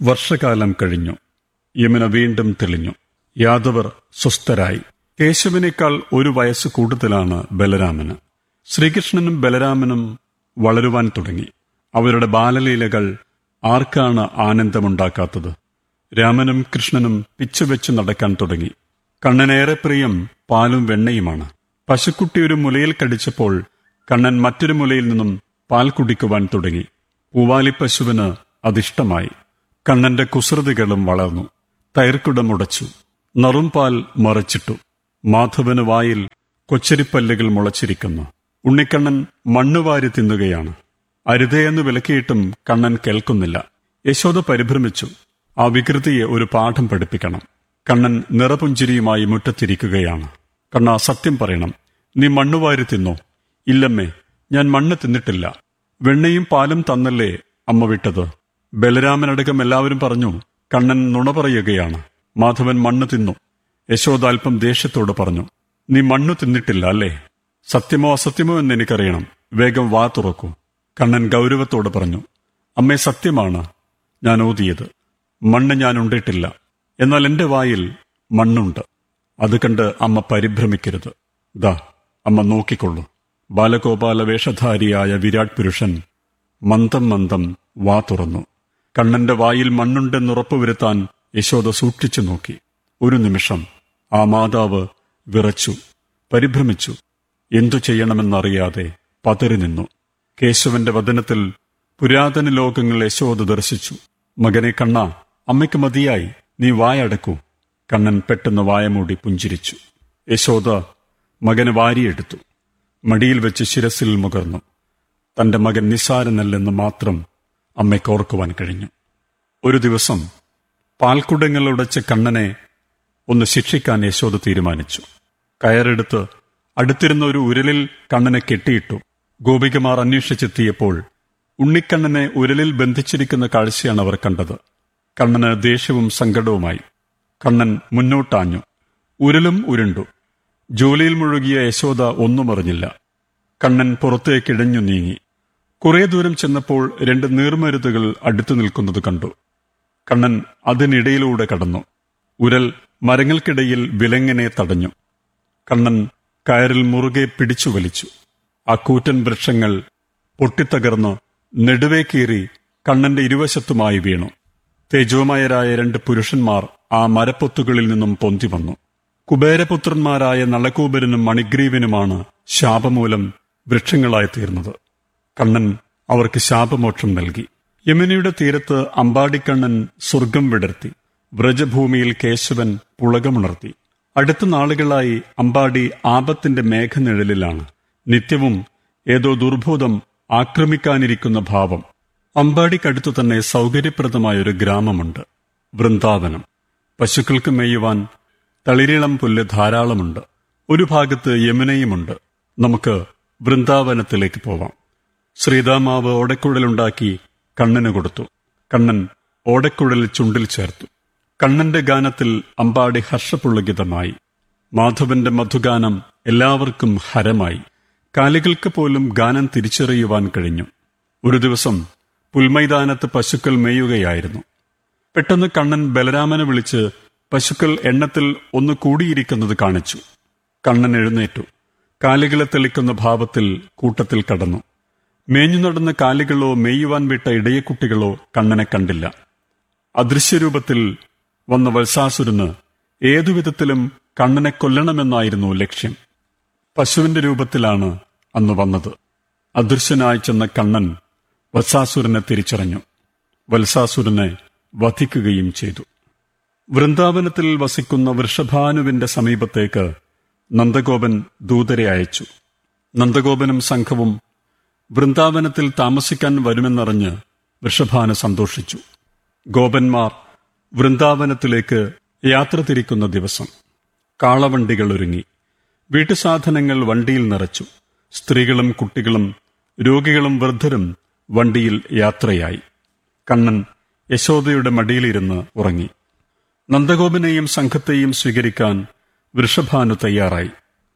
വർഷകാലം കഴിഞ്ഞു യമുന വീണ്ടും തെളിഞ്ഞു യാദവർ സ്വസ്ഥരായി കേശവനേക്കാൾ ഒരു വയസ്സ് കൂടുതലാണ് ബലരാമന് ശ്രീകൃഷ്ണനും ബലരാമനും വളരുവാൻ തുടങ്ങി അവരുടെ ബാലലീലകൾ ആർക്കാണ് ആനന്ദമുണ്ടാക്കാത്തത് രാമനും കൃഷ്ണനും പിച്ചുവെച്ച് നടക്കാൻ തുടങ്ങി കണ്ണനേറെ പ്രിയം പാലും വെണ്ണയുമാണ് പശുക്കുട്ടി ഒരു മുലയിൽ കടിച്ചപ്പോൾ കണ്ണൻ മറ്റൊരു മുലയിൽ നിന്നും പാൽ കുടിക്കുവാൻ തുടങ്ങി പൂവാലി പശുവിന് അതിഷ്ടമായി കണ്ണന്റെ കുസൃതികളും വളർന്നു തൈർക്കുടം ഉടച്ചു നറുംപാൽ മറച്ചിട്ടു മാധവന് വായിൽ കൊച്ചരിപ്പല്ലുകൾ മുളച്ചിരിക്കുന്നു ഉണ്ണിക്കണ്ണൻ മണ്ണുവാരി തിന്നുകയാണ് അരുതയെന്ന് വിലക്കിയിട്ടും കണ്ണൻ കേൾക്കുന്നില്ല യശോദ പരിഭ്രമിച്ചു ആ വികൃതിയെ ഒരു പാഠം പഠിപ്പിക്കണം കണ്ണൻ നിറപുഞ്ചിരിയുമായി മുറ്റത്തിരിക്കുകയാണ് കണ്ണ സത്യം പറയണം നീ മണ്ണുവാരി തിന്നോ ഇല്ലമ്മേ ഞാൻ മണ്ണ് തിന്നിട്ടില്ല വെണ്ണയും പാലും തന്നല്ലേ അമ്മ വിട്ടത് ബലരാമനടക്കം എല്ലാവരും പറഞ്ഞു കണ്ണൻ നുണ പറയുകയാണ് മാധവൻ മണ്ണ് തിന്നു യശോദ അല്പം ദേഷ്യത്തോട് പറഞ്ഞു നീ മണ്ണ് തിന്നിട്ടില്ല അല്ലേ സത്യമോ അസത്യമോ എന്ന് എനിക്കറിയണം വേഗം വാ തുറക്കൂ കണ്ണൻ ഗൗരവത്തോട് പറഞ്ഞു അമ്മേ സത്യമാണ് ഞാൻ ഓതിയത് മണ്ണ് ഞാൻ ഉണ്ടിട്ടില്ല എന്നാൽ എന്റെ വായിൽ മണ്ണുണ്ട് അത് കണ്ട് അമ്മ പരിഭ്രമിക്കരുത് ദാ അമ്മ നോക്കിക്കൊള്ളൂ ബാലഗോപാല വേഷധാരിയായ വിരാട് പുരുഷൻ മന്ദം മന്ദം വാ തുറന്നു കണ്ണന്റെ വായിൽ മണ്ണുണ്ടെന്നുറപ്പുവരുത്താൻ യശോദ സൂക്ഷിച്ചു നോക്കി ഒരു നിമിഷം ആ മാതാവ് വിറച്ചു പരിഭ്രമിച്ചു എന്തു ചെയ്യണമെന്നറിയാതെ പതറി നിന്നു കേശവന്റെ വദനത്തിൽ പുരാതന ലോകങ്ങൾ യശോദ ദർശിച്ചു മകനെ കണ്ണ അമ്മയ്ക്ക് മതിയായി നീ വായടക്കൂ കണ്ണൻ പെട്ടെന്ന് വായമൂടി പുഞ്ചിരിച്ചു യശോദ മകന് വാരിയെടുത്തു മടിയിൽ വെച്ച് ശിരസിൽ മുകർന്നു തന്റെ മകൻ നിസ്സാരനല്ലെന്ന് മാത്രം അമ്മയ്ക്ക് ഓർക്കുവാൻ കഴിഞ്ഞു ഒരു ദിവസം പാൽക്കുടങ്ങളുടച്ച കണ്ണനെ ഒന്ന് ശിക്ഷിക്കാൻ യശോദ തീരുമാനിച്ചു കയറെടുത്ത് അടുത്തിരുന്ന ഒരു ഉരലിൽ കണ്ണനെ കെട്ടിയിട്ടു ഗോപികമാർ അന്വേഷിച്ചെത്തിയപ്പോൾ ഉണ്ണിക്കണ്ണനെ ഉരലിൽ ബന്ധിച്ചിരിക്കുന്ന കാഴ്ചയാണ് അവർ കണ്ടത് കണ്ണന് ദേഷ്യവും സങ്കടവുമായി കണ്ണൻ മുന്നോട്ടാഞ്ഞു ഉരലും ഉരുണ്ടു ജോലിയിൽ മുഴുകിയ യശോദ ഒന്നും അറിഞ്ഞില്ല കണ്ണൻ പുറത്തേക്കിഴഞ്ഞു നീങ്ങി കുറെ ദൂരം ചെന്നപ്പോൾ രണ്ട് നീർമരുതുകൾ അടുത്തു നിൽക്കുന്നത് കണ്ടു കണ്ണൻ അതിനിടയിലൂടെ കടന്നു ഉരൽ മരങ്ങൾക്കിടയിൽ വിലങ്ങനെ തടഞ്ഞു കണ്ണൻ കയറിൽ മുറുകെ പിടിച്ചു വലിച്ചു ആ കൂറ്റൻ വൃക്ഷങ്ങൾ പൊട്ടിത്തകർന്ന് നെടുവേ കീറി കണ്ണന്റെ ഇരുവശത്തുമായി വീണു തേജോമയരായ രണ്ട് പുരുഷന്മാർ ആ മരപ്പൊത്തുകളിൽ നിന്നും പൊന്തി വന്നു കുബേരപുത്രന്മാരായ നളകൂബരനും മണിഗ്രീവനുമാണ് ശാപമൂലം വൃക്ഷങ്ങളായി തീർന്നത് കണ്ണൻ അവർക്ക് ശാപമോക്ഷം നൽകി യമുനയുടെ തീരത്ത് അമ്പാടിക്കണ്ണൻ സ്വർഗം വിടർത്തി വ്രജഭൂമിയിൽ കേശവൻ പുളകമുണർത്തി അടുത്ത നാളുകളായി അമ്പാടി ആപത്തിന്റെ മേഘനിഴലിലാണ് നിത്യവും ഏതോ ദുർബോധം ആക്രമിക്കാനിരിക്കുന്ന ഭാവം അമ്പാടിക്കടുത്തു തന്നെ സൗകര്യപ്രദമായ ഒരു ഗ്രാമമുണ്ട് വൃന്ദാവനം പശുക്കൾക്ക് മേയുവാൻ തളിരിളം പുല്ല് ധാരാളമുണ്ട് ഒരു ഭാഗത്ത് യമുനയുമുണ്ട് നമുക്ക് വൃന്ദാവനത്തിലേക്ക് പോവാം ശ്രീതാമാവ് ഓടക്കുഴലുണ്ടാക്കി കണ്ണന് കൊടുത്തു കണ്ണൻ ഓടക്കുഴൽ ചുണ്ടിൽ ചേർത്തു കണ്ണന്റെ ഗാനത്തിൽ അമ്പാടി ഹർഷപുളകിതമായി മാധവന്റെ മധുഗാനം എല്ലാവർക്കും ഹരമായി കാലികൾക്ക് പോലും ഗാനം തിരിച്ചറിയുവാൻ കഴിഞ്ഞു ഒരു ദിവസം പുൽമൈതാനത്ത് പശുക്കൾ മേയുകയായിരുന്നു പെട്ടെന്ന് കണ്ണൻ ബലരാമനെ വിളിച്ച് പശുക്കൾ എണ്ണത്തിൽ ഒന്ന് കൂടിയിരിക്കുന്നത് കാണിച്ചു കണ്ണൻ എഴുന്നേറ്റു കാലികളെ തെളിക്കുന്ന ഭാവത്തിൽ കൂട്ടത്തിൽ കടന്നു മേഞ്ഞു നടന്ന കാലികളോ മേയുവാൻ വിട്ട ഇടയക്കുട്ടികളോ കണ്ണനെ കണ്ടില്ല അദൃശ്യരൂപത്തിൽ വന്ന വത്സാസുരന് ഏതുവിധത്തിലും കണ്ണനെ കൊല്ലണമെന്നായിരുന്നു ലക്ഷ്യം പശുവിന്റെ രൂപത്തിലാണ് അന്ന് വന്നത് അദൃശ്യനായി ചെന്ന കണ്ണൻ വത്സാസുരനെ തിരിച്ചറിഞ്ഞു വത്സാസുരനെ വധിക്കുകയും ചെയ്തു വൃന്ദാവനത്തിൽ വസിക്കുന്ന വൃഷഭാനുവിന്റെ സമീപത്തേക്ക് നന്ദഗോപൻ ദൂതരെ അയച്ചു നന്ദഗോപനും സംഘവും വൃന്ദാവനത്തിൽ താമസിക്കാൻ വരുമെന്നറിഞ്ഞ് വൃഷഭാനു സന്തോഷിച്ചു ഗോപന്മാർ വൃന്ദാവനത്തിലേക്ക് യാത്ര തിരിക്കുന്ന ദിവസം കാളവണ്ടികൾ ഒരുങ്ങി വീട്ടുസാധനങ്ങൾ വണ്ടിയിൽ നിറച്ചു സ്ത്രീകളും കുട്ടികളും രോഗികളും വൃദ്ധരും വണ്ടിയിൽ യാത്രയായി കണ്ണൻ യശോദയുടെ മടിയിലിരുന്ന് ഉറങ്ങി നന്ദഗോപനെയും സംഘത്തെയും സ്വീകരിക്കാൻ വൃഷഭാനു തയ്യാറായി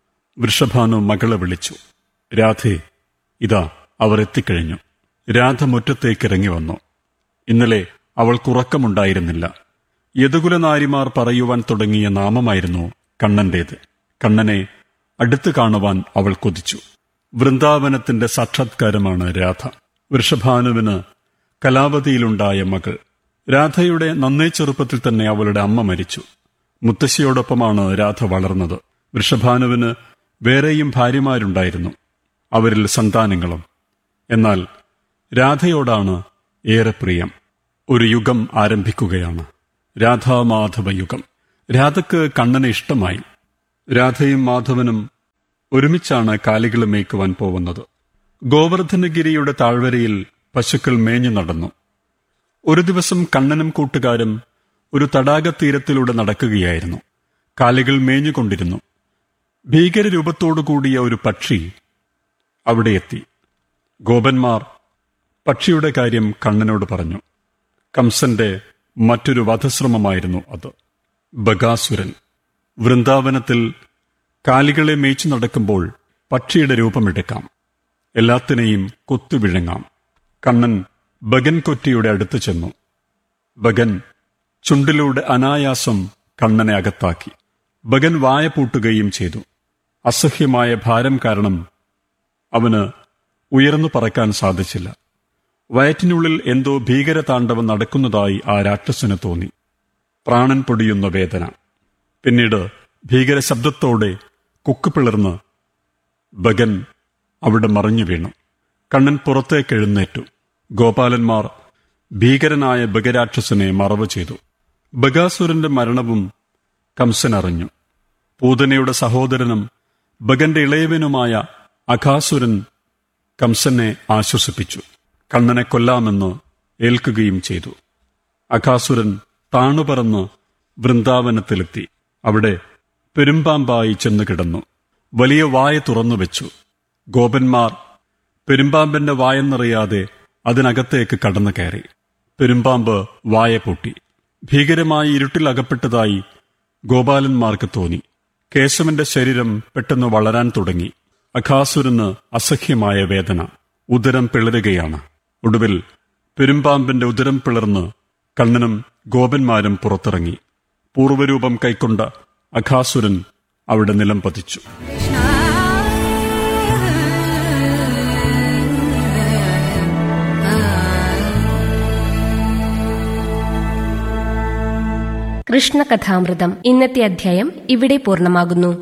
വൃഷഭാനു മകളെ വിളിച്ചു രാധേ ഇതാ അവർ എത്തിക്കഴിഞ്ഞു രാധ മുറ്റത്തേക്ക് ഇറങ്ങി വന്നു ഇന്നലെ അവൾക്കുറക്കമുണ്ടായിരുന്നില്ല യദുകുലനാരിമാർ പറയുവാൻ തുടങ്ങിയ നാമമായിരുന്നു കണ്ണന്റേത് കണ്ണനെ അടുത്തു കാണുവാൻ അവൾ കൊതിച്ചു വൃന്ദാവനത്തിന്റെ സാക്ഷാത്കാരമാണ് രാധ വൃഷഭാനുവിന് കലാവതിയിലുണ്ടായ മകൾ രാധയുടെ നന്നേ ചെറുപ്പത്തിൽ തന്നെ അവളുടെ അമ്മ മരിച്ചു മുത്തശ്ശിയോടൊപ്പമാണ് രാധ വളർന്നത് വൃഷഭാനുവിന് വേറെയും ഭാര്യമാരുണ്ടായിരുന്നു അവരിൽ സന്താനങ്ങളും എന്നാൽ രാധയോടാണ് ഏറെ പ്രിയം ഒരു യുഗം ആരംഭിക്കുകയാണ് രാധാമാധവ യുഗം രാധക്ക് കണ്ണനെ ഇഷ്ടമായി രാധയും മാധവനും ഒരുമിച്ചാണ് കാലികൾ മേയ്ക്കുവാൻ പോകുന്നത് ഗോവർദ്ധനഗിരിയുടെ താഴ്വരയിൽ പശുക്കൾ മേഞ്ഞു നടന്നു ഒരു ദിവസം കണ്ണനും കൂട്ടുകാരും ഒരു തടാകത്തീരത്തിലൂടെ നടക്കുകയായിരുന്നു കാലികൾ മേഞ്ഞുകൊണ്ടിരുന്നു ഭീകരരൂപത്തോടുകൂടിയ ഒരു പക്ഷി അവിടെ എത്തി ഗോപന്മാർ പക്ഷിയുടെ കാര്യം കണ്ണനോട് പറഞ്ഞു കംസന്റെ മറ്റൊരു വധശ്രമമായിരുന്നു അത് ബഗാസുരൻ വൃന്ദാവനത്തിൽ കാലികളെ മേച്ചു നടക്കുമ്പോൾ പക്ഷിയുടെ രൂപമെടുക്കാം എല്ലാത്തിനെയും കൊത്തുവിഴുങ്ങാം കണ്ണൻ ബഗൻ കൊറ്റിയുടെ അടുത്ത് ചെന്നു ബഗൻ ചുണ്ടിലൂടെ അനായാസം കണ്ണനെ അകത്താക്കി ബഗൻ വായ പൂട്ടുകയും ചെയ്തു അസഹ്യമായ ഭാരം കാരണം അവന് ഉയർന്നു പറക്കാൻ സാധിച്ചില്ല വയറ്റിനുള്ളിൽ എന്തോ ഭീകരതാണ്ഡവം നടക്കുന്നതായി ആ രാക്ഷസന് തോന്നി പ്രാണൻ പൊടിയുന്ന വേദന പിന്നീട് ഭീകര ശബ്ദത്തോടെ കുക്ക് പിളർന്ന് ബഗൻ അവിടെ മറിഞ്ഞു വീണു കണ്ണൻ പുറത്തേക്ക് എഴുന്നേറ്റു ഗോപാലന്മാർ ഭീകരനായ ബഗരാക്ഷസനെ മറവ് ചെയ്തു ബഗാസുരന്റെ മരണവും കംസൻ അറിഞ്ഞു പൂതനയുടെ സഹോദരനും ബഗന്റെ ഇളയവനുമായ അഘാസുരൻ കംസനെ ആശ്വസിപ്പിച്ചു കണ്ണനെ കൊല്ലാമെന്ന് ഏൽക്കുകയും ചെയ്തു അഘാസുരൻ താണുപറന്ന് വൃന്ദാവനത്തിലെത്തി അവിടെ പെരുമ്പാമ്പായി ചെന്ന് കിടന്നു വലിയ വായ തുറന്നു വെച്ചു ഗോപന്മാർ പെരുമ്പാമ്പിന്റെ വായെന്നറിയാതെ അതിനകത്തേക്ക് കടന്നു കയറി പെരുമ്പാമ്പ് വായ പൊട്ടി ഭീകരമായി ഇരുട്ടിൽ അകപ്പെട്ടതായി ഗോപാലന്മാർക്ക് തോന്നി കേശവന്റെ ശരീരം പെട്ടെന്ന് വളരാൻ തുടങ്ങി അഘാസുരന് അസഹ്യമായ വേദന ഉദരം പിളരുകയാണ് ഒടുവിൽ പെരുമ്പാമ്പിന്റെ ഉദരം പിളർന്ന് കണ്ണനും ഗോപന്മാരും പുറത്തിറങ്ങി പൂർവ്വരൂപം കൈക്കൊണ്ട അഘാസുരൻ അവിടെ നിലം പതിച്ചു കൃഷ്ണകഥാമൃതം ഇന്നത്തെ അധ്യായം ഇവിടെ പൂർണ്ണമാകുന്നു